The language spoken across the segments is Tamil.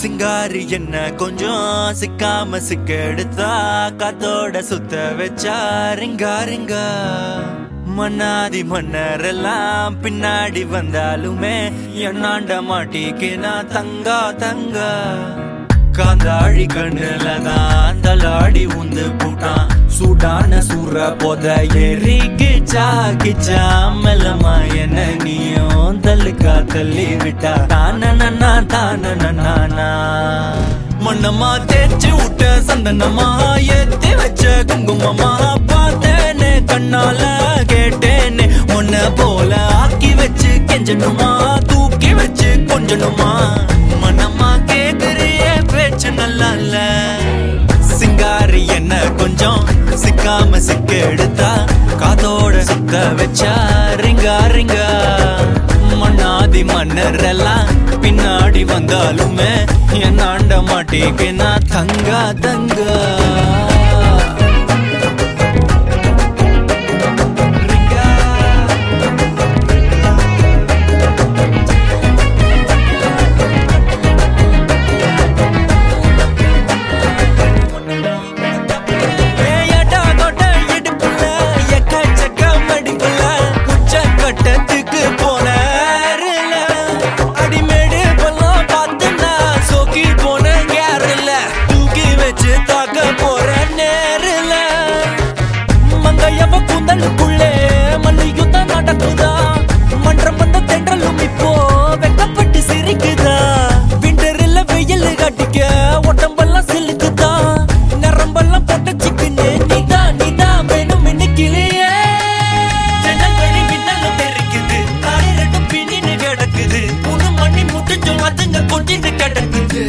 சிங்காரி என்ன கொஞ்சம் சிக்காம சிக்க எடுத்தா காத்தோட சுத்த வச்சா ரிங்கா ரிங்கா மன்னாதி மன்னர் எல்லாம் பின்னாடி வந்தாலுமே என்னாண்ட மாட்டிக்கு நான் தங்கா தங்கா காந்தாழி கண்ணுல தான் தலாடி உந்து போட்டான் சூடான சூற போத ஏறி கிச்சா கிச்சா மெல்லமா என்ன நீயும் தள்ளுக்கா தள்ளி விட்டா தான நன்னா தான நன்னா மண்ணமா தேய்ச்சி விட்ட சந்தனமா ஏத்தி வச்ச குங்குமமா பார்த்தேனே கண்ணால கேட்டேனே உன்ன போல ஆக்கி வச்சு கெஞ்சணுமா தூக்கி வச்சு கொஞ்சணுமா மனமா கேக்குறிய பேச்சு நல்லா இல்ல சிங்காரி என்ன கொஞ்சம் சிக்காம சிக்க எடுத்தா காதோட சுத்த வச்சா ரிங்கா ரிங்கா மண்ணாதி மன்னர் எல்லாம் பின்னாடி வந்தாலுமே என் ஆண்ட மாட்டேக்கு நான் தங்கா தங்கா ரிங்கா ஏயடா கொட்ட இடுப்புல, எக்கச்சக்க மடிப்புல, உச்சக்கட்டத்துக்கு போன ஏறுல. அடிமேடு பள்ளம் பார்த்துன்னா சொக்கி போன கேரள. தூக்கி வச்சு தாக்க போற நேருல. மங்கையவ கூந்தலுக்குள்ளே மல்யுத்தம் நடக்குதா மன்றம் வந்த தென்றலும் இப்போ வெக்கப்பட்டு சிரிக்குதா விண்டரில் வெயில் கட்டிக்க உடம்பெல்லாம் சிலுக்குதா நரம்பெல்லாம் போட்ட சிக்கனு நீதான் நீதான் வேணும் இன்னைக்கிலேயே ஜன்னல் வழி மின்னலும் தெரிக்குது காலை ரெண்டும் பின்னின்னு கிடக்குது மூணு மணி முடிஞ்சும் அதுங்க கொஞ்சின்னு கிடக்குது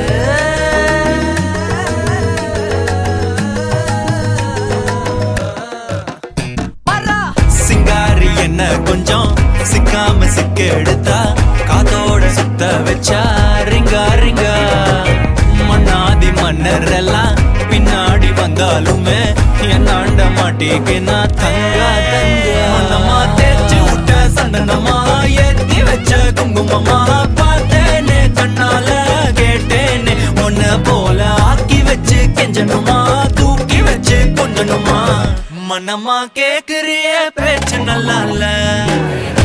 சிங்காரி என்ன கொஞ்சம் சிக்காம சிக்க எடுத்தா காதோட சுத்த வச்சா ரிங்கா ரிங்கா மண்ணாதி மன்னர் எல்லாம் பின்னாடி வந்தாலுமே என் ஆண்ட மாட்டேக்கு நான் தங்கா தங்க மனமா தேய்ச்சி விட்ட சந்தனமா ஏத்தி வச்ச குங்குமமா பார்த்தேனே கண்ணால கேட்டேனே உன்ன போல ஆக்கி வச்சு கெஞ்சணுமா தூக்கி வச்சு கொஞ்சணுமா மனமா கேக்குறிய பேச்சு நல்லா இல்ல